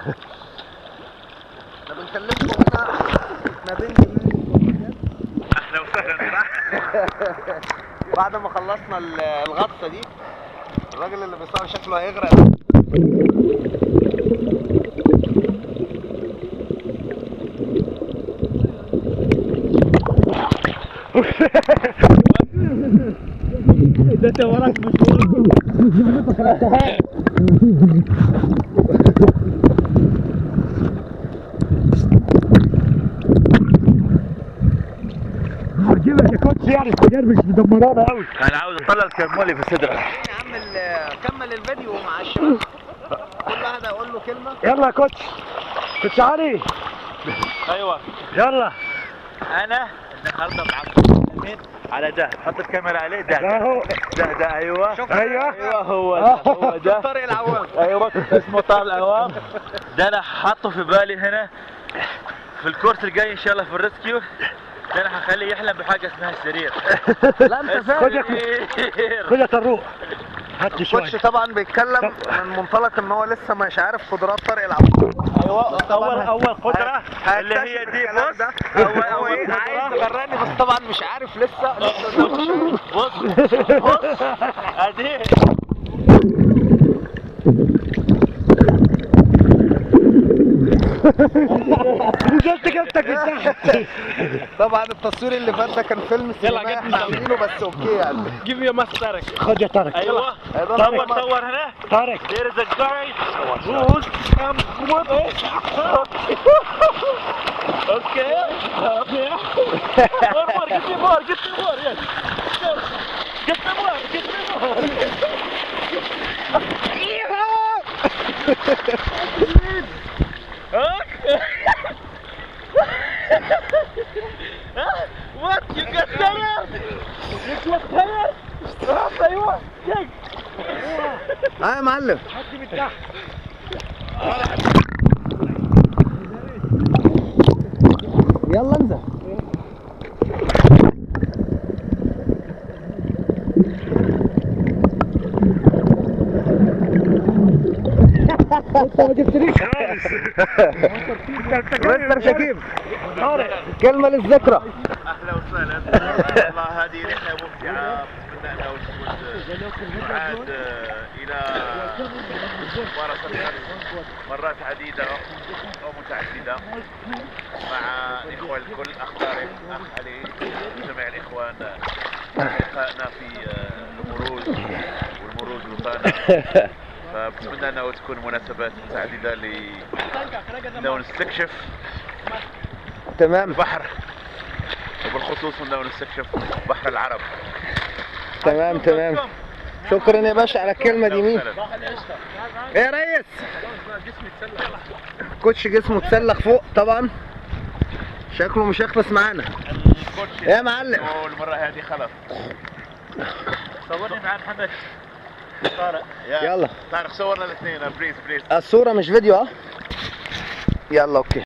احنا بنكلمكم هنا ما بين جمال اهلا وسهلا بعد ما خلصنا ال- الغطسه دي الراجل اللي بيصور شكله هيغرق ده انت وراك هجيبك يا كوتش يعني السجاير مش مدمرانا قوي انا عاوز اطلع الكرمولي في صدرك يا عم ال- كمل الفيديو مع الشباب كل واحد هيقول له كلمه يلا يا كوتش كوتش علي ايوه يلا انا النهارده معاكم على ده حط الكاميرا عليه ده ده هو ده ده ايوه ايوه ايوه هو ده هو ده طارق العوام ايوه اسمه طارق العوام ده انا حاطه في بالي هنا في الكورس الجاي ان شاء الله في الريسكيو ده انا هخليه يحلم بحاجه اسمها السرير لا انت خد فاهم يا سرير. خد يا طروق هات لي كوتش شويه طبعا بيتكلم من منطلق ان هو لسه مش عارف قدرات طارق العوام ايوه اول اول قدره اللي هيكتشف هي دي الكلام بص ده. اول هو اول ايه عايز قدره يغرني بس طبعا مش عارف لسه لسه قدامه بص بص ادي نزلت جبتك من تحت طبعا التصوير اللي فات ده كان فيلم سينمائي احنا عاملينه بس اوكي يعني جيب مي ماسترك خد يا طارق ايوه هيدا صور نمبر. صور هنا طارق There is a guy who's um, what? okay. Okay. More, more, get me more, get me more, yes. Get me more, get me more. Okay. Huh? what? You got tired? You got tired? Ah, ايوه يلا. اه يا معلم هات لي من تحت يلا انزل انت ما جبتليش خالص مستر شكيب طارق كلمة للذكرى اهلا وسهلا والله هذه رحله ممتعه بدانا وجود عاد الى ممارسه مرات عديده او متعدده مع الاخوه الكل اخ طارق اخ علي جميع الاخوان لقائنا في المروج والمروج وطانا فبتمنى انه تكون مناسبات متعدده لنو نستكشف تمام البحر وبالخصوص انه نستكشف بحر العرب تمام تمام شكرا يا باشا على الكلمة دي مين ايه يا ريس كوتش جسمه اتسلخ فوق طبعا شكله مش هيخلص معانا يا معلم. المرة هذه خلاص صورني مع محمد طارق يلا. طارق صورنا الاثنين بريز بريز الصورة مش فيديو اه يلا اوكي